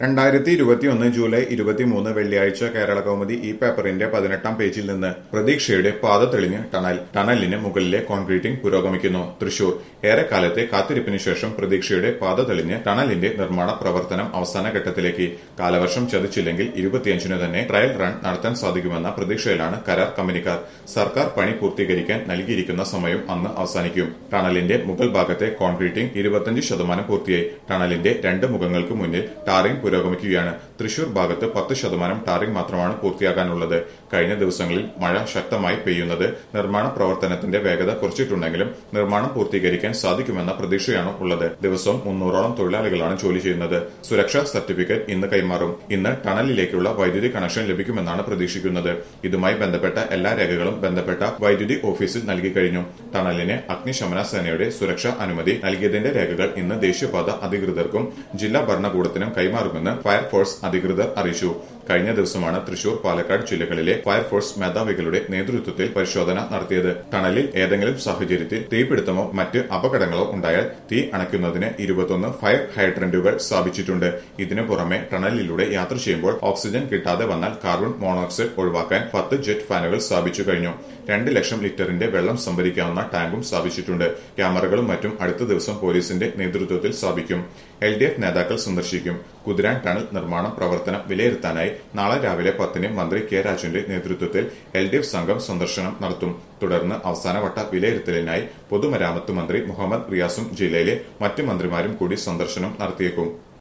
രണ്ടായിരത്തി ഇരുപത്തിയൊന്ന് ജൂലൈ ഇരുപത്തിമൂന്ന് വെള്ളിയാഴ്ച കേരള കൗമുദി ഈ പേപ്പറിന്റെ പതിനെട്ടാം പേജിൽ നിന്ന് പ്രതീക്ഷയുടെ പാത തെളിഞ്ഞ് ടണൽ ടണലിന് മുകളിലെ കോൺക്രീറ്റിംഗ് പുരോഗമിക്കുന്നു തൃശൂർ ഏറെക്കാലത്തെ കാത്തിരിപ്പിന് ശേഷം പ്രതീക്ഷയുടെ പാത തെളിഞ്ഞ് ടണലിന്റെ നിർമ്മാണ പ്രവർത്തനം അവസാന ഘട്ടത്തിലേക്ക് കാലവർഷം ചതിച്ചില്ലെങ്കിൽ ഇരുപത്തിയഞ്ചിന് തന്നെ ട്രയൽ റൺ നടത്താൻ സാധിക്കുമെന്ന പ്രതീക്ഷയിലാണ് കരാർ കമ്പനിക്കാർ സർക്കാർ പണി പൂർത്തീകരിക്കാൻ നൽകിയിരിക്കുന്ന സമയം അന്ന് അവസാനിക്കും ടണലിന്റെ മുകൾ ഭാഗത്തെ കോൺക്രീറ്റിംഗ് ഇരുപത്തിയഞ്ച് ശതമാനം പൂർത്തിയായി ടണലിന്റെ രണ്ട് മുഖങ്ങൾക്ക് മുന്നിൽ ടാറിംഗ് പുരോഗമിക്കുകയാണ് തൃശൂർ ഭാഗത്ത് പത്ത് ശതമാനം ടാറിംഗ് മാത്രമാണ് പൂർത്തിയാകാനുള്ളത് കഴിഞ്ഞ ദിവസങ്ങളിൽ മഴ ശക്തമായി പെയ്യുന്നത് നിർമ്മാണ പ്രവർത്തനത്തിന്റെ വേഗത കുറച്ചിട്ടുണ്ടെങ്കിലും നിർമ്മാണം പൂർത്തീകരിക്കാൻ സാധിക്കുമെന്ന പ്രതീക്ഷയാണ് ഉള്ളത് ദിവസവും മുന്നൂറോളം തൊഴിലാളികളാണ് ജോലി ചെയ്യുന്നത് സുരക്ഷാ സർട്ടിഫിക്കറ്റ് ഇന്ന് കൈമാറും ഇന്ന് ടണലിലേക്കുള്ള വൈദ്യുതി കണക്ഷൻ ലഭിക്കുമെന്നാണ് പ്രതീക്ഷിക്കുന്നത് ഇതുമായി ബന്ധപ്പെട്ട എല്ലാ രേഖകളും ബന്ധപ്പെട്ട വൈദ്യുതി ഓഫീസിൽ നൽകി കഴിഞ്ഞു ടണലിന് അഗ്നിശമന സേനയുടെ സുരക്ഷാ അനുമതി നൽകിയതിന്റെ രേഖകൾ ഇന്ന് ദേശീയപാത അധികൃതർക്കും ജില്ലാ ഭരണകൂടത്തിനും കൈമാറുമെന്ന് ഫയർഫോഴ്സ് അധികൃതർ അറിയിച്ചു കഴിഞ്ഞ ദിവസമാണ് തൃശൂർ പാലക്കാട് ജില്ലകളിലെ ഫയർഫോഴ്സ് മേധാവികളുടെ നേതൃത്വത്തിൽ പരിശോധന നടത്തിയത് ടണലിൽ ഏതെങ്കിലും സാഹചര്യത്തിൽ തീപിടുത്തമോ മറ്റ് അപകടങ്ങളോ ഉണ്ടായാൽ തീ അണയ്ക്കുന്നതിന് ഇരുപത്തൊന്ന് ഫയർ ഹൈഡ്രന്റുകൾ സ്ഥാപിച്ചിട്ടുണ്ട് ഇതിനു പുറമെ ടണലിലൂടെ യാത്ര ചെയ്യുമ്പോൾ ഓക്സിജൻ കിട്ടാതെ വന്നാൽ കാർബൺ മോണോക്സൈഡ് ഒഴിവാക്കാൻ പത്ത് ജെറ്റ് ഫാനുകൾ സ്ഥാപിച്ചു കഴിഞ്ഞു രണ്ട് ലക്ഷം ലിറ്ററിന്റെ വെള്ളം സംഭരിക്കാവുന്ന ടാങ്കും സ്ഥാപിച്ചിട്ടുണ്ട് ക്യാമറകളും മറ്റും അടുത്ത ദിവസം പോലീസിന്റെ നേതൃത്വത്തിൽ സ്ഥാപിക്കും എൽ ഡി എഫ് നേതാക്കൾ സന്ദർശിക്കും കുതിരാൻ ടണൽ നിർമ്മാണ പ്രവർത്തനം വിലയിരുത്താനായി നാളെ രാവിലെ പത്തിന് മന്ത്രി കെ രാജുവിന്റെ നേതൃത്വത്തിൽ എൽ ഡി എഫ് സംഘം സന്ദർശനം നടത്തും തുടർന്ന് അവസാനവട്ട വിലയിരുത്തലിനായി പൊതുമരാമത്ത് മന്ത്രി മുഹമ്മദ് റിയാസും ജില്ലയിലെ മറ്റ് മന്ത്രിമാരും കൂടി സന്ദർശനം നടത്തിയേക്കും